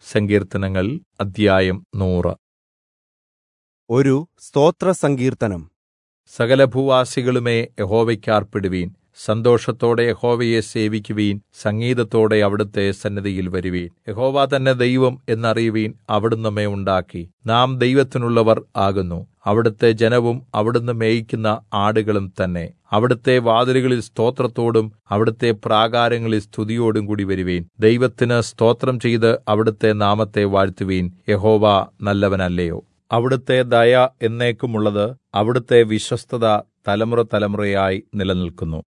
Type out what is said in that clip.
സങ്കീർത്തനങ്ങൾ അദ്ധ്യായം നൂറ് ഒരു സ്തോത്രസങ്കീർത്തനം സകലഭൂവാസികളുമേ യഹോവയ്ക്ക് ആർപ്പിടുവീൻ സന്തോഷത്തോടെ യഹോവയെ സേവിക്കുവീൻ സംഗീതത്തോടെ അവിടുത്തെ സന്നിധിയിൽ വരുവീൻ യഹോവ തന്നെ ദൈവം എന്നറിയുവീൻ അവിടുന്ന് നമ്മെ ഉണ്ടാക്കി നാം ദൈവത്തിനുള്ളവർ ആകുന്നു അവിടുത്തെ ജനവും അവിടുന്ന് മേയിക്കുന്ന ആടുകളും തന്നെ അവിടുത്തെ വാതിലുകളിൽ സ്തോത്രത്തോടും അവിടുത്തെ പ്രാകാരങ്ങളിൽ സ്തുതിയോടും കൂടി വരുവീൻ ദൈവത്തിന് സ്തോത്രം ചെയ്ത് അവിടുത്തെ നാമത്തെ വാഴ്ത്തുവീൻ യഹോവ നല്ലവനല്ലയോ അവിടുത്തെ ദയ എന്നേക്കുമുള്ളത് അവിടുത്തെ വിശ്വസ്തത തലമുറ തലമുറയായി നിലനിൽക്കുന്നു